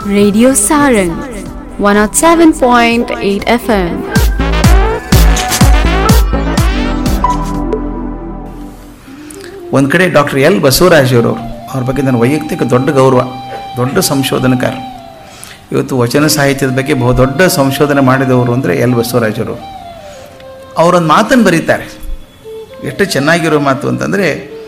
Radio Saran 107.8 FM. ಒಂದು ಕಡೆ doctor L Basavaraj ಅವರು ಅವ್ರ ಬಗ್ಗೆ ನನ್ನ ವೈಯಕ್ತಿಕ ದೊಡ್ಡ ಗೌರವ ದೊಡ್ಡ ಸಂಶೋಧನಕಾರ ಇವತ್ತು ವಚನ ಸಾಹಿತ್ಯದ ಬಗ್ಗೆ ಬಹು ದೊಡ್ಡ ಸಂಶೋಧನೆ ಮಾಡಿದವರು ಅಂದರೆ ಎಲ್ ಬಸವರಾಜ್ ಅವರು ಅವರೊಂದು ಮಾತನ್ನು ಬರೀತಾರೆ ಎಷ್ಟು ಚೆನ್ನಾಗಿರೋ ಮಾತು ಅಂತಂದರೆ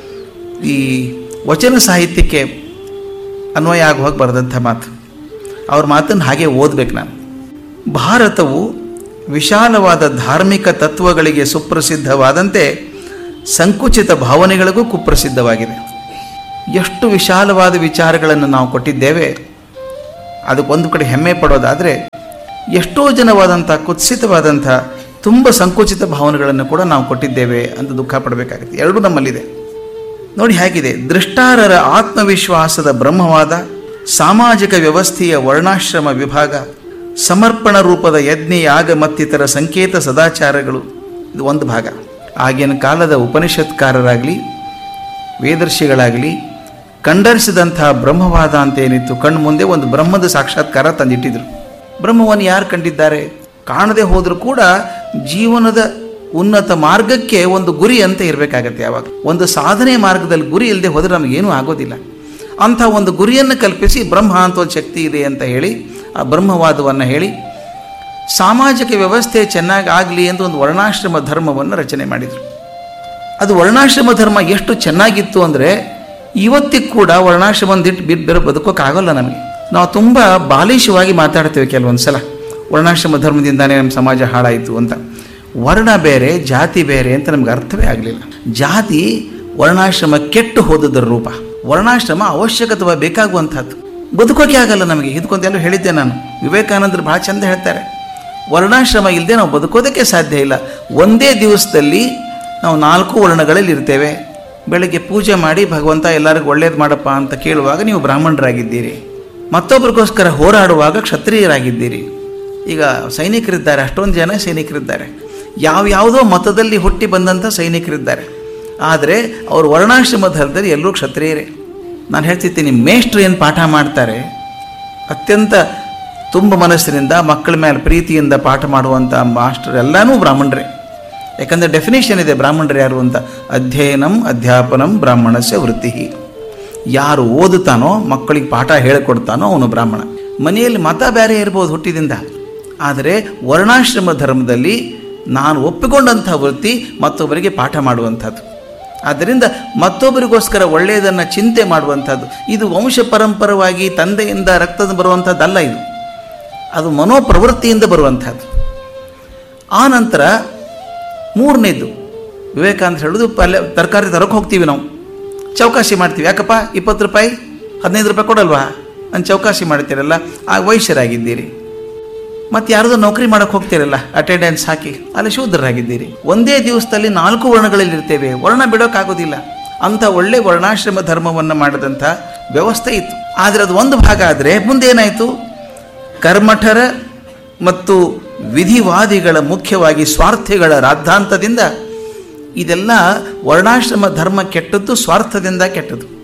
ಈ ವಚನ ಸಾಹಿತ್ಯಕ್ಕೆ ಅನ್ವಯ ಆಗುವಾಗ ಬರೆದಂಥ ಮಾತು ಅವ್ರ ಮಾತನ್ನು ಹಾಗೆ ಓದ್ಬೇಕು ನಾನು ಭಾರತವು ವಿಶಾಲವಾದ ಧಾರ್ಮಿಕ ತತ್ವಗಳಿಗೆ ಸುಪ್ರಸಿದ್ಧವಾದಂತೆ ಸಂಕುಚಿತ ಭಾವನೆಗಳಿಗೂ ಕುಪ್ರಸಿದ್ಧವಾಗಿದೆ ಎಷ್ಟು ವಿಶಾಲವಾದ ವಿಚಾರಗಳನ್ನು ನಾವು ಕೊಟ್ಟಿದ್ದೇವೆ ಅದಕ್ಕೊಂದು ಕಡೆ ಹೆಮ್ಮೆ ಪಡೋದಾದರೆ ಎಷ್ಟೋ ಜನವಾದಂಥ ಕುತ್ಸಿತವಾದಂಥ ತುಂಬ ಸಂಕುಚಿತ ಭಾವನೆಗಳನ್ನು ಕೂಡ ನಾವು ಕೊಟ್ಟಿದ್ದೇವೆ ಅಂತ ದುಃಖ ಪಡಬೇಕಾಗುತ್ತೆ ಎರಡೂ ನಮ್ಮಲ್ಲಿದೆ ನೋಡಿ ಹೇಗಿದೆ ದೃಷ್ಟಾರರ ಆತ್ಮವಿಶ್ವಾಸದ ಬ್ರಹ್ಮವಾದ ಸಾಮಾಜಿಕ ವ್ಯವಸ್ಥೆಯ ವರ್ಣಾಶ್ರಮ ವಿಭಾಗ ಸಮರ್ಪಣ ರೂಪದ ಯಜ್ಞ ಯಾಗ ಮತ್ತಿತರ ಸಂಕೇತ ಸದಾಚಾರಗಳು ಇದು ಒಂದು ಭಾಗ ಆಗಿನ ಕಾಲದ ಉಪನಿಷತ್ಕಾರರಾಗಲಿ ವೇದರ್ಶಿಗಳಾಗಲಿ ಕಂಡರಿಸಿದಂಥ ಬ್ರಹ್ಮವಾದ ಅಂತ ಏನಿತ್ತು ಕಣ್ಣು ಮುಂದೆ ಒಂದು ಬ್ರಹ್ಮದ ಸಾಕ್ಷಾತ್ಕಾರ ತಂದಿಟ್ಟಿದ್ರು ಬ್ರಹ್ಮವನ್ನು ಯಾರು ಕಂಡಿದ್ದಾರೆ ಕಾಣದೆ ಹೋದರೂ ಕೂಡ ಜೀವನದ ಉನ್ನತ ಮಾರ್ಗಕ್ಕೆ ಒಂದು ಗುರಿ ಅಂತ ಇರಬೇಕಾಗತ್ತೆ ಯಾವಾಗ ಒಂದು ಸಾಧನೆ ಮಾರ್ಗದಲ್ಲಿ ಗುರಿ ಇಲ್ಲದೆ ಹೋದರೆ ನಮಗೇನೂ ಆಗೋದಿಲ್ಲ ಅಂಥ ಒಂದು ಗುರಿಯನ್ನು ಕಲ್ಪಿಸಿ ಬ್ರಹ್ಮ ಅಂತ ಒಂದು ಶಕ್ತಿ ಇದೆ ಅಂತ ಹೇಳಿ ಆ ಬ್ರಹ್ಮವಾದವನ್ನು ಹೇಳಿ ಸಾಮಾಜಿಕ ವ್ಯವಸ್ಥೆ ಚೆನ್ನಾಗಿ ಆಗಲಿ ಅಂತ ಒಂದು ವರ್ಣಾಶ್ರಮ ಧರ್ಮವನ್ನು ರಚನೆ ಮಾಡಿದರು ಅದು ವರ್ಣಾಶ್ರಮ ಧರ್ಮ ಎಷ್ಟು ಚೆನ್ನಾಗಿತ್ತು ಅಂದರೆ ಇವತ್ತಿಗೆ ಕೂಡ ವರ್ಣಾಶ್ರಮ ದಿಟ್ಟು ಬಿಟ್ಟು ಬೇರೆ ಬದುಕೋಕ್ಕಾಗಲ್ಲ ನಮಗೆ ನಾವು ತುಂಬ ಬಾಲಿಶವಾಗಿ ಮಾತಾಡ್ತೇವೆ ಕೆಲವೊಂದು ಸಲ ವರ್ಣಾಶ್ರಮ ಧರ್ಮದಿಂದಾನೇ ನಮ್ಮ ಸಮಾಜ ಹಾಳಾಯಿತು ಅಂತ ವರ್ಣ ಬೇರೆ ಜಾತಿ ಬೇರೆ ಅಂತ ನಮ್ಗೆ ಅರ್ಥವೇ ಆಗಲಿಲ್ಲ ಜಾತಿ ವರ್ಣಾಶ್ರಮ ಕೆಟ್ಟು ಹೋದದರ ರೂಪ ವರ್ಣಾಶ್ರಮ ಅವಶ್ಯಕತೆ ಬೇಕಾಗುವಂಥದ್ದು ಬದುಕೋಕೆ ಆಗಲ್ಲ ನಮಗೆ ಇದಕ್ಕೊಂದೆಲ್ಲ ಹೇಳಿದ್ದೆ ನಾನು ವಿವೇಕಾನಂದರು ಭಾಳ ಚಂದ ಹೇಳ್ತಾರೆ ವರ್ಣಾಶ್ರಮ ಇಲ್ಲದೆ ನಾವು ಬದುಕೋದಕ್ಕೆ ಸಾಧ್ಯ ಇಲ್ಲ ಒಂದೇ ದಿವಸದಲ್ಲಿ ನಾವು ನಾಲ್ಕು ವರ್ಣಗಳಲ್ಲಿ ಇರ್ತೇವೆ ಬೆಳಗ್ಗೆ ಪೂಜೆ ಮಾಡಿ ಭಗವಂತ ಎಲ್ಲರಿಗೂ ಒಳ್ಳೇದು ಮಾಡಪ್ಪ ಅಂತ ಕೇಳುವಾಗ ನೀವು ಬ್ರಾಹ್ಮಣರಾಗಿದ್ದೀರಿ ಮತ್ತೊಬ್ಬರಿಗೋಸ್ಕರ ಹೋರಾಡುವಾಗ ಕ್ಷತ್ರಿಯರಾಗಿದ್ದೀರಿ ಈಗ ಸೈನಿಕರಿದ್ದಾರೆ ಅಷ್ಟೊಂದು ಜನ ಸೈನಿಕರಿದ್ದಾರೆ ಯಾವ್ಯಾವುದೋ ಮತದಲ್ಲಿ ಹುಟ್ಟಿ ಬಂದಂಥ ಸೈನಿಕರಿದ್ದಾರೆ ಆದರೆ ಅವರು ವರ್ಣಾಶ್ರಮ ಧರ್ಮದಲ್ಲಿ ಎಲ್ಲರೂ ಕ್ಷತ್ರಿಯರೇ ನಾನು ಹೇಳ್ತಿರ್ತೀನಿ ಮೇಷ್ಟ್ರು ಏನು ಪಾಠ ಮಾಡ್ತಾರೆ ಅತ್ಯಂತ ತುಂಬ ಮನಸ್ಸಿನಿಂದ ಮಕ್ಕಳ ಮೇಲೆ ಪ್ರೀತಿಯಿಂದ ಪಾಠ ಮಾಡುವಂಥ ಮಾಸ್ಟರ್ ಎಲ್ಲನೂ ಬ್ರಾಹ್ಮಣರೇ ಯಾಕಂದರೆ ಡೆಫಿನೇಷನ್ ಇದೆ ಬ್ರಾಹ್ಮಣರು ಯಾರು ಅಂತ ಅಧ್ಯಯನಂ ಅಧ್ಯಾಪನಂ ಬ್ರಾಹ್ಮಣಸ್ಯ ವೃತ್ತಿ ಯಾರು ಓದುತ್ತಾನೋ ಮಕ್ಕಳಿಗೆ ಪಾಠ ಹೇಳಿಕೊಡ್ತಾನೋ ಅವನು ಬ್ರಾಹ್ಮಣ ಮನೆಯಲ್ಲಿ ಮತ ಬೇರೆ ಇರ್ಬೋದು ಹುಟ್ಟಿದಿಂದ ಆದರೆ ವರ್ಣಾಶ್ರಮ ಧರ್ಮದಲ್ಲಿ ನಾನು ಒಪ್ಪಿಕೊಂಡಂಥ ವೃತ್ತಿ ಮತ್ತೊಬ್ಬರಿಗೆ ಪಾಠ ಮಾಡುವಂಥದ್ದು ಆದ್ದರಿಂದ ಮತ್ತೊಬ್ಬರಿಗೋಸ್ಕರ ಒಳ್ಳೆಯದನ್ನು ಚಿಂತೆ ಮಾಡುವಂಥದ್ದು ಇದು ವಂಶ ಪರಂಪರವಾಗಿ ತಂದೆಯಿಂದ ರಕ್ತದ ಬರುವಂಥದ್ದಲ್ಲ ಇದು ಅದು ಮನೋಪ್ರವೃತ್ತಿಯಿಂದ ಬರುವಂಥದ್ದು ಆ ನಂತರ ಮೂರನೇದು ವಿವೇಕಾನಂದ ಹೇಳೋದು ಪಲ್ಯ ತರಕಾರಿ ತರಕ್ಕೆ ಹೋಗ್ತೀವಿ ನಾವು ಚೌಕಾಸಿ ಮಾಡ್ತೀವಿ ಯಾಕಪ್ಪ ಇಪ್ಪತ್ತು ರೂಪಾಯಿ ಹದಿನೈದು ರೂಪಾಯಿ ಕೊಡಲ್ವಾ ನಾನು ಚೌಕಾಸಿ ಮಾಡ್ತೀರಲ್ಲ ಆಗ ವೈಶ್ಯರಾಗಿದ್ದೀರಿ ಮತ್ತು ಯಾರ್ದೋ ನೌಕರಿ ಮಾಡೋಕ್ಕೆ ಹೋಗ್ತೀರಲ್ಲ ಅಟೆಂಡೆನ್ಸ್ ಹಾಕಿ ಅಲ್ಲಿ ಶೂದ್ರರಾಗಿದ್ದೀರಿ ಒಂದೇ ದಿವಸದಲ್ಲಿ ನಾಲ್ಕು ವರ್ಣಗಳಲ್ಲಿ ಇರ್ತೇವೆ ವರ್ಣ ಬಿಡೋಕ್ಕಾಗೋದಿಲ್ಲ ಅಂಥ ಒಳ್ಳೆ ವರ್ಣಾಶ್ರಮ ಧರ್ಮವನ್ನು ಮಾಡಿದಂಥ ವ್ಯವಸ್ಥೆ ಇತ್ತು ಆದರೆ ಅದು ಒಂದು ಭಾಗ ಆದರೆ ಮುಂದೇನಾಯಿತು ಕರ್ಮಠರ ಮತ್ತು ವಿಧಿವಾದಿಗಳ ಮುಖ್ಯವಾಗಿ ಸ್ವಾರ್ಥಿಗಳ ರಾದ್ಧಾಂತದಿಂದ ಇದೆಲ್ಲ ವರ್ಣಾಶ್ರಮ ಧರ್ಮ ಕೆಟ್ಟದ್ದು ಸ್ವಾರ್ಥದಿಂದ ಕೆಟ್ಟದ್ದು